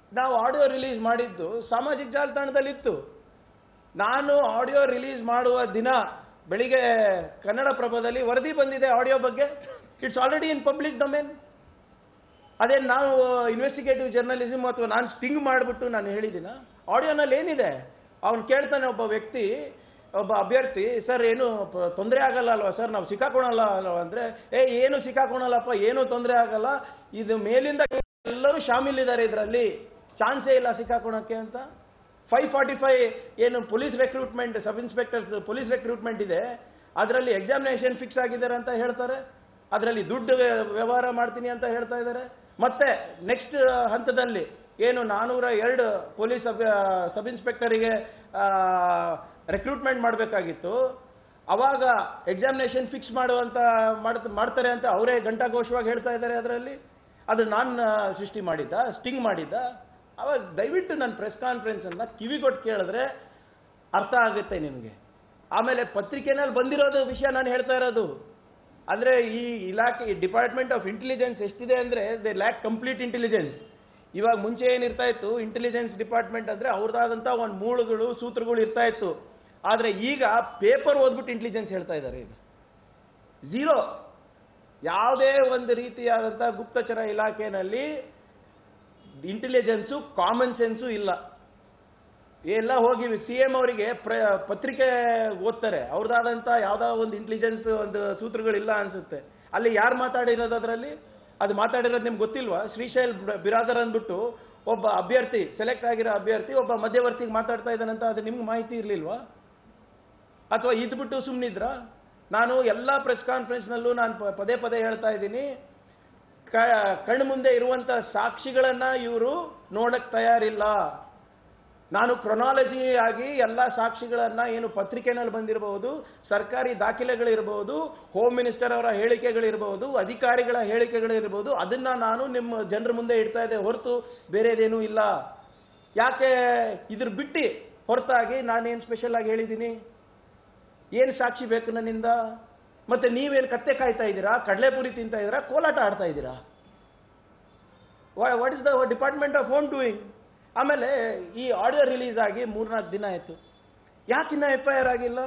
ನಾವು audio release ಮಾಡಿದ್ದು ಸಾಮಾಜಿಕ ಜಾಲತಾಣದಲ್ಲಿತ್ತು ನಾನು ಆಡಿಯೋ ರಿಲೀಸ್ ಮಾಡುವ ದಿನ ಬೆಳಿಗ್ಗೆ ಕನ್ನಡ ಪ್ರಭದಲ್ಲಿ ವರದಿ ಬಂದಿದೆ ಆಡಿಯೋ ಬಗ್ಗೆ it's already in public domain ಅದೇ ನಾವು ಇನ್ವೆಸ್ಟಿಗೇಟಿವ್ ಜರ್ನಲಿಸಮ್ ಅಥವಾ ನಾನು ಸ್ಟಿಂಗ್ ಮಾಡಿಬಿಟ್ಟು ನಾನು ಹೇಳಿದ್ದೀನ ಆಡಿಯೋನಲ್ಲಿ ಏನಿದೆ ಅವನು ಕೇಳ್ತಾನೆ ಒಬ್ಬ ವ್ಯಕ್ತಿ ಒಬ್ಬ ಅಭ್ಯರ್ಥಿ ಸರ್ ಏನು ತೊಂದರೆ ಆಗಲ್ಲ ಅಲ್ವಾ ಸರ್ ನಾವು ಸಿಕ್ಕಾಕೊಳಲ್ಲ ಅಲ್ವಾ ಅಂದ್ರೆ ಏ ಏನು ಸಿಕ್ಕಾಕೊಳಲ್ಲಪ್ಪ ಏನು ತೊಂದರೆ ಆಗಲ್ಲ ಇದು ಮೇಲಿಂದ ಎಲ್ಲರೂ ಶಾಮೀಲಿದ್ದಾರೆ ಇದರಲ್ಲಿ ಚಾನ್ಸೇ ಇಲ್ಲ ಸಿಕ್ಕಾಕೊಳಕ್ಕೆ ಅಂತ ಫೈವ್ ಫಾರ್ಟಿ ಫೈವ್ ಏನು police recruitment sub inspector police recruitment ಇದೆ ಅದರಲ್ಲಿ ಎಕ್ಸಾಮಿನೇಷನ್ ಫಿಕ್ಸ್ ಆಗಿದ್ದಾರೆ ಅಂತ ಹೇಳ್ತಾರೆ ಅದರಲ್ಲಿ ದುಡ್ಡು ವ್ಯ- ವ್ಯವಹಾರ ಮಾಡ್ತೀನಿ ಅಂತ ಹೇಳ್ತಾ ಇದ್ದಾರೆ ಮತ್ತೆ ನೆಕ್ಸ್ಟ್ ಹಂತದಲ್ಲಿ ಏನು ನಾನೂರ ಎರಡು ಪೊಲೀಸ್ ಸಬ್ ಇನ್ಸ್ಪೆಕ್ಟರಿಗೆ ರೆಕ್ರೂಟ್ಮೆಂಟ್ ಮಾಡಬೇಕಾಗಿತ್ತು ಅವಾಗ ಎಕ್ಸಾಮಿನೇಷನ್ ಫಿಕ್ಸ್ ಮಾಡುವಂತ ಮಾಡ್ತ- ಮಾಡ್ತಾರೆ ಅಂತ ಅವರೇ ಘಂಟಾಘೋಷವಾಗಿ ಹೇಳ್ತಾ ಇದ್ದಾರೆ ಅದರಲ್ಲಿ ಅದು ನಾನು ಸೃಷ್ಟಿ ಮಾಡಿದ್ದ ಸ್ಟಿಂಗ್ ಮಾಡಿದ್ದ ಅವಾಗ ದಯವಿಟ್ಟು ನನ್ನ ಪ್ರೆಸ್ ಕಾನ್ಫರೆನ್ಸ್ ಅನ್ನ ಕಿವಿಗೊಟ್ಟು ಕೇಳಿದ್ರೆ ಅರ್ಥ ಆಗುತ್ತೆ ನಿಮಗೆ ಆಮೇಲೆ ಪತ್ರಿಕೆನಲ್ಲಿ ಬಂದಿರೋದು ವಿಷಯ ನಾನು ಹೇಳ್ತಾ ಇರೋದು ಅಂದ್ರೆ ಈ ಇಲಾಖೆ ಡಿಪಾರ್ಟ್ಮೆಂಟ್ ಆಫ್ ಇಂಟೆಲಿಜೆನ್ಸ್ ಎಷ್ಟಿದೆ ಅಂದ್ರೆ ದೇ ಲ್ಯಾಕ್ ಕಂಪ್ಲೀಟ್ ಇಂಟೆಲಿಜೆನ್ಸ್ ಇವಾಗ ಮುಂಚೆ ಏನಿರ್ತಾ ಇತ್ತು ಇಂಟೆಲಿಜೆನ್ಸ್ ಡಿಪಾರ್ಟ್ಮೆಂಟ್ ಅಂದ್ರೆ ಅವ್ರದ್ದಾದಂತ ಒಂದು ಮೂಳುಗಳು ಸೂತ್ರಗಳು ಇರ್ತಾ ಇತ್ತು ಆದ್ರೆ ಈಗ ಪೇಪರ್ ಓದ್ಬಿಟ್ಟು ಇಂಟೆಲಿಜೆನ್ಸ್ ಹೇಳ್ತಾ ಇದ್ದಾರೆ ಈಗ ಝೀರೋ ಯಾವುದೇ ಒಂದು ರೀತಿಯಾದಂಥ ಗುಪ್ತಚರ ಇಲಾಖೆಯಲ್ಲಿ ಇಂಟೆಲಿಜೆನ್ಸು ಕಾಮನ್ ಸೆನ್ಸು ಇಲ್ಲ ಎಲ್ಲ ಹೋಗಿ ಸಿ ಎಂ ಅವರಿಗೆ ಪ್ರ ಪತ್ರಿಕೆ ಓದ್ತಾರೆ ಅವ್ರದ್ದಾದಂಥ ಯಾವ್ದೋ ಒಂದು ಇಂಟೆಲಿಜೆನ್ಸ್ ಒಂದು ಸೂತ್ರಗಳಿಲ್ಲ ಅನ್ಸುತ್ತೆ ಅಲ್ಲಿ ಯಾರು ಮಾತಾಡಿರೋದು ಅದರಲ್ಲಿ ಅದು ಮಾತಾಡಿರೋದು ನಿಮ್ಗೆ ಗೊತ್ತಿಲ್ವಾ ಶ್ರೀಶೈಲ್ ಬ- ಬಿರಾದರ್ ಅಂದ್ಬಿಟ್ಟು ಒಬ್ಬ ಅಭ್ಯರ್ಥಿ ಸೆಲೆಕ್ಟ್ ಆಗಿರೋ ಅಭ್ಯರ್ಥಿ ಒಬ್ಬ ಮಧ್ಯವರ್ತಿಗೆ ಮಾತಾಡ್ತಾ ಇದ್ದಾನಂತ ಅದು ನಿಮ್ಗೆ ಮಾಹಿತಿ ಇರಲಿಲ್ವಾ ಅಥವಾ ಇದ್ಬಿಟ್ಟು ಸುಮ್ಮನಿದ್ರ ನಾನು ಎಲ್ಲ ಪ್ರೆಸ್ ಕಾನ್ಫರೆನ್ಸ್ನಲ್ಲೂ ನಾನು ಪ- ಪದೇ ಪದೇ ಹೇಳ್ತಾ ಇದ್ದೀನಿ ಕ- ಕಣ್ಣು ಮುಂದೆ ಇರುವಂತ ಸಾಕ್ಷಿಗಳನ್ನ ಇವರು ನೋಡಕ್ ತಯಾರಿಲ್ಲ ನಾನು ಕ್ರೊನಾಲಜಿ ಆಗಿ ಎಲ್ಲ ಸಾಕ್ಷಿಗಳನ್ನ ಏನು ಪತ್ರಿಕೆನಲ್ಲಿ ಬಂದಿರಬಹುದು ಸರ್ಕಾರಿ ದಾಖಲೆಗಳಿರಬಹುದು ಹೋಮ್ ಮಿನಿಸ್ಟರ್ ಅವರ ಹೇಳಿಕೆಗಳಿರಬಹುದು ಅಧಿಕಾರಿಗಳ ಹೇಳಿಕೆಗಳಿರಬಹುದು ಅದನ್ನ ನಾನು ನಿಮ್ಮ ಜನರ ಮುಂದೆ ಇಡ್ತಾ ಇದ್ದೆ ಹೊರತು ಬೇರೆದೇನೂ ಇಲ್ಲ ಯಾಕೆ ಇದ್ರ ಬಿಟ್ಟು ಹೊರತಾಗಿ ನಾನೇನು ಸ್ಪೆಷಲ್ ಆಗಿ ಹೇಳಿದ್ದೀನಿ ಏನು ಸಾಕ್ಷಿ ಬೇಕು ನನ್ನಿಂದ ಮತ್ತೆ ನೀವೇನು ಕತ್ತೆ ಕಾಯ್ತಾ ಇದ್ದೀರಾ ಕಡಲೆಪುರಿ ತಿಂತಾ ಇದ್ದೀರಾ ಕೋಲಾಟ ಆಡ್ತಾ ಇದ್ದೀರಾ what is the department of home doing ಆಮೇಲೆ ಈ ಆಡಿಯೋ ರಿಲೀಸ್ ಆಗಿ ಮೂರ್ನಾಲ್ಕು ದಿನ ಆಯ್ತು ಯಾಕಿನ್ನ ಎಫ್ ಐ ಆರ್ ಆಗಿಲ್ಲ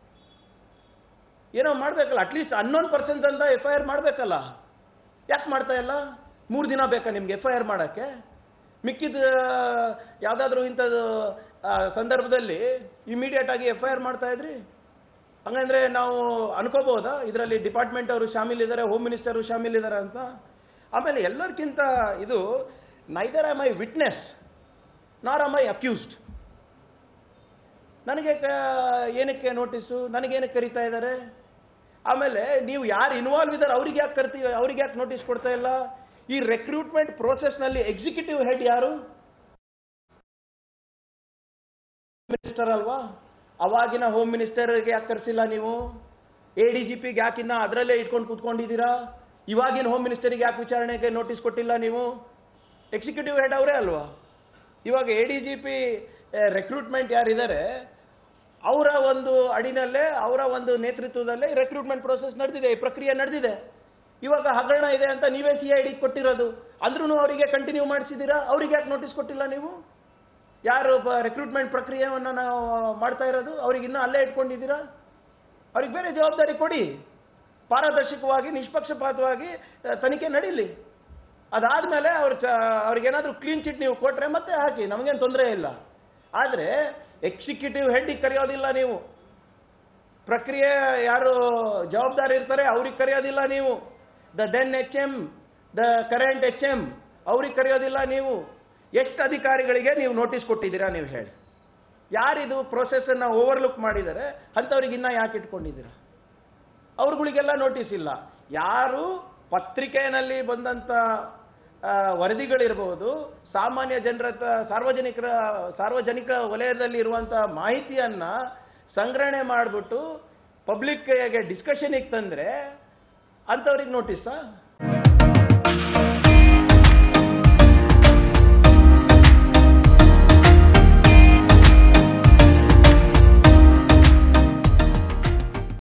ಏನೋ ಮಾಡ್ಬೇಕಲ್ಲ ಅಟ್ಲೀಸ್ಟ್ ಅನ್ನೋನ್ ಪರ್ಸನ್ಸ್ ಅಂತ ಎಫ್ ಐ ಆರ್ ಮಾಡ್ಬೇಕಲ್ಲ ಯಾಕೆ ಮಾಡ್ತಾ ಇಲ್ಲ ಮೂರು ದಿನ ಬೇಕಾ ನಿಮ್ಗೆ ಎಫ್ ಐ ಆರ್ ಮಾಡಕ್ಕೆ ಮಿಕ್ಕಿದ ಯಾವುದಾದ್ರೂ ಇಂಥದ್ದು ಆ, ಸಂದರ್ಭದಲ್ಲಿ ಇಮಿಡಿಯೇಟ್ ಆಗಿ ಎಫ್ ಐ ಆರ್ ಮಾಡ್ತಾ ಇದ್ರಿ ಹಂಗಂದ್ರೆ ನಾವು ಅನ್ಕೋಬಹುದಾ ಇದರಲ್ಲಿ ಡಿಪಾರ್ಟ್ಮೆಂಟ್ ಅವರು ಶಾಮೀಲಿದ್ದಾರೆ ಹೋಮ್ ಮಿನಿಸ್ಟರ್ ಶಾಮೀಲಿದ್ದಾರೆ ಅಂತ ಆಮೇಲೆ ಎಲ್ಲರಿಗಿಂತ ಇದು neither am I witness nor am I accused ನನಗೆ ಕ- ಏನಕ್ಕೆ ನೋಟಿಸು ನನಗೇನಕ್ಕೆ ಕರೀತಾ ಇದ್ದಾರೆ ಆಮೇಲೆ ನೀವು ಯಾರು ಇನ್ವಾಲ್ವ್ ಇದ್ದಾರೆ ಅವ್ರಿಗೆ ಯಾಕೆ ಕರ್ತೀವಿ ಅವ್ರಿಗೆ ಯಾಕೆ ನೋಟಿಸ್ ಕೊಡ್ತಾ ಇಲ್ಲ ಈ ರೆಕ್ರೂಟ್ಮೆಂಟ್ ನಲ್ಲಿ ಎಕ್ಸಿಕ್ಯೂಟಿವ್ ಹೆಡ್ ಯಾರು ಮಿನಿಸ್ಟರ್ ಅಲ್ವಾ ಅವಾಗಿನ ಹೋಮ್ ಮಿನಿಸ್ಟರ್ಗೆ ಯಾಕೆ ಕರೆಸಿಲ್ಲ ನೀವು ಎ ಡಿ ಜಿ ಪಿಗೆ ಯಾಕಿನ್ನ ಅದರಲ್ಲೇ ಇಟ್ಕೊಂಡು ಕೂತ್ಕೊಂಡಿದ್ದೀರಾ ಇವಾಗಿನ ಹೋಮ್ ಮಿನಿಸ್ಟರ್ಗೆ ಯಾಕೆ ವಿಚಾರಣೆಗೆ ನೋಟಿಸ್ ಕೊಟ್ಟಿಲ್ಲ ನೀವು ಎಕ್ಸಿಕ್ಯೂಟಿವ್ ಹೆಡ್ ಅವರೇ ಅಲ್ವಾ ಇವಾಗ A D G P recruitment ಯಾರಿದ್ದಾರೆ ಅವರ ಒಂದು ಅಡಿನಲ್ಲೇ ಅವರ ಒಂದು ನೇತೃತ್ವದಲ್ಲೇ ರೆಕ್ರೂಟ್ಮೆಂಟ್ ಪ್ರೋಸೆಸ್ ನಡೆದಿದೆ ಈ ಪ್ರಕ್ರಿಯೆ ನಡೆದಿದೆ ಇವಾಗ ಹಗರಣ ಇದೆ ಅಂತ ನೀವೇ ಸಿ ಐ ಡಿ ಕೊಟ್ಟಿರೋದು ಅಂದ್ರೂ ಅವರಿಗೆ ಕಂಟಿನ್ಯೂ ಮಾಡಿಸಿದ್ದೀರಾ ಅವ್ರಿಗೆ ಯಾಕೆ ನೋಟಿಸ್ ಕೊಟ್ಟಿಲ್ಲ ನೀವು ಯಾರು ರೆಕ್ರೂಟ್ಮೆಂಟ್ ಪ್ರಕ್ರಿಯೆಯನ್ನು ನಾವು ಮಾಡ್ತಾ ಇರೋದು ಅವ್ರಿಗೆ ಇನ್ನೂ ಅಲ್ಲೇ ಇಟ್ಕೊಂಡಿದ್ದೀರಾ ಅವ್ರಿಗೆ ಬೇರೆ ಜವಾಬ್ದಾರಿ ಕೊಡಿ ಪಾರದರ್ಶಕವಾಗಿ ನಿಷ್ಪಕ್ಷಪಾತವಾಗಿ ಆ, ತನಿಖೆ ನಡೀಲಿ ಅದಾದ್ಮೇಲೆ ಅವ್ರ ಅವ್ರಿಗೇನಾದ್ರೂ ಕ್ಲೀನ್ ಚಿಟ್ ನೀವು ಕೊಟ್ರೆ ಮತ್ತೆ ಹಾಕಿ ನಮಗೇನು ತೊಂದರೆ ಇಲ್ಲ ಆದರೆ ಎಕ್ಸಿಕ್ಯೂಟಿವ್ ಹೆಡ್ಗೆ ಕರೆಯೋದಿಲ್ಲ ನೀವು ಪ್ರಕ್ರಿಯೆ ಯಾರು ಜವಾಬ್ದಾರಿ ಇರ್ತಾರೆ ಅವ್ರಿಗೆ ಕರೆಯೋದಿಲ್ಲ ನೀವು the then H M the current H M ಅವ್ರಿಗೆ ಕರೆಯೋದಿಲ್ಲ ನೀವು ಎಷ್ಟು ಅಧಿಕಾರಿಗಳಿಗೆ ನೀವು ನೋಟಿಸ್ ಕೊಟ್ಟಿದ್ದೀರಾ ನೀವು ಹೇಳಿ ಯಾರಿದು process ಅನ್ನ ಓವರ್ಲುಕ್ ಮಾಡಿದ್ದಾರೆ ಅಂಥವ್ರಿಗೆ ಇನ್ನ ಯಾಕೆ ಇಟ್ಕೊಂಡಿದ್ದೀರಾ ಅವ್ರುಗಳಿಗೆಲ್ಲ ನೋಟಿಸ್ ಇಲ್ಲ ಯಾರು ಪತ್ರಿಕೆಯಲ್ಲಿ ಬಂದಂತ ಆ, ವರದಿಗಳಿರಬಹುದು ಸಾಮಾನ್ಯ ಜನರ ಹತ್ರ- ಸಾರ್ವಜನಿಕರ ಸಾರ್ವಜನಿಕ ವಲಯದಲ್ಲಿ ಇರುವಂತ ಮಾಹಿತಿಯನ್ನ ಸಂಗ್ರಹಣೆ ಮಾಡಿಬಿಟ್ಟು ಪಬ್ಲಿಕ್ಗೆ ಡಿಸ್ಕಷನಿಗೆ ತಂದ್ರೆ ಅಂಥವ್ರಿಗೆ ನೋಟಿಸಾ